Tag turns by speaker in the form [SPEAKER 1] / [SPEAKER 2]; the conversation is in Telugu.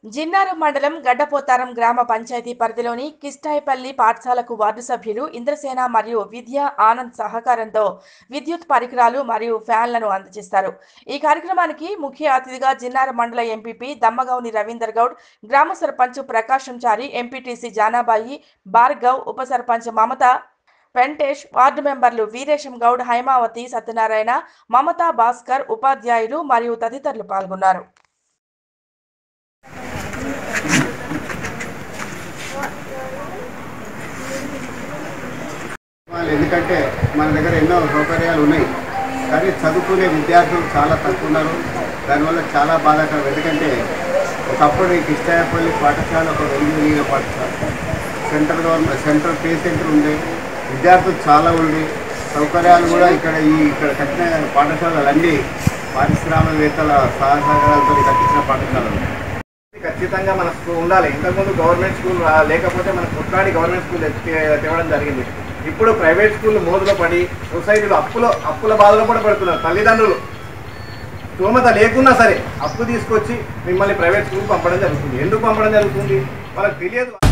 [SPEAKER 1] జిన్నారం మండలం గడ్డపోతారం గ్రామ పంచాయతీ పరిధిలోని కిష్టాయపల్లి పాఠశాలకు వార్డు సభ్యులు ఇంద్రసేన మరియు విద్యా ఆనంద్ సహకారంతో విద్యుత్ పరికరాలు మరియు ఫ్యాన్లను అందజేస్తారు ఈ కార్యక్రమానికి ముఖ్య అతిథిగా జిన్నారం మండల ఎంపీపీ దమ్మగౌని రవీందర్ గౌడ్ గ్రామ సర్పంచ్ ప్రకాశం చారి ఎంపీటీసీ జానాబాయి భార్గవ్ ఉప సర్పంచ్ మమత వెంకటేష్ వార్డు మెంబర్లు వీరేశం గౌడ్ హైమావతి సత్యనారాయణ మమతా భాస్కర్ ఉపాధ్యాయులు మరియు తదితరులు పాల్గొన్నారు
[SPEAKER 2] వాళ్ళు ఎందుకంటే మన దగ్గర ఎన్నో సౌకర్యాలు ఉన్నాయి కానీ చదువుకునే విద్యార్థులు చాలా తక్కువ ఉన్నారు దానివల్ల చాలా బాధాకరం ఎందుకంటే ఒకప్పుడు ఈ కిష్టాయపల్లి పాఠశాల ఒక వెలుగులీన పాఠశాల central government central pay centre ఉంది విద్యార్థులు చాలా ఉంది సౌకర్యాలు కూడా ఇక్కడ ఈ ఇక్కడ కట్టిన పాఠశాలలు పారిశ్రామికవేత్తల సహసహకారాలతో కట్టించిన పాఠశాలలు
[SPEAKER 3] ఖచ్చితంగా మన స్కూల్ ఉండాలి ఇంతకుముందు గవర్నమెంట్ స్కూల్ రా- లేకపోతే మన కొట్లాడి గవర్నమెంట్ స్కూల్ తె- తేవడం జరిగింది ఇప్పుడు ప్రైవేట్ స్కూల్ మోదులో పడి సొసైటీలో అప్పుల అప్పుల బాధలో కూడా పడుతున్నారు తల్లిదండ్రులు స్తోమత లేకున్నా సరే అప్పు తీసుకొచ్చి మిమ్మల్ని ప్రైవేట్ స్కూల్ పంపడం జరుగుతుంది ఎందుకు పంపడం జరుగుతుంది వాళ్ళకి తెలియదు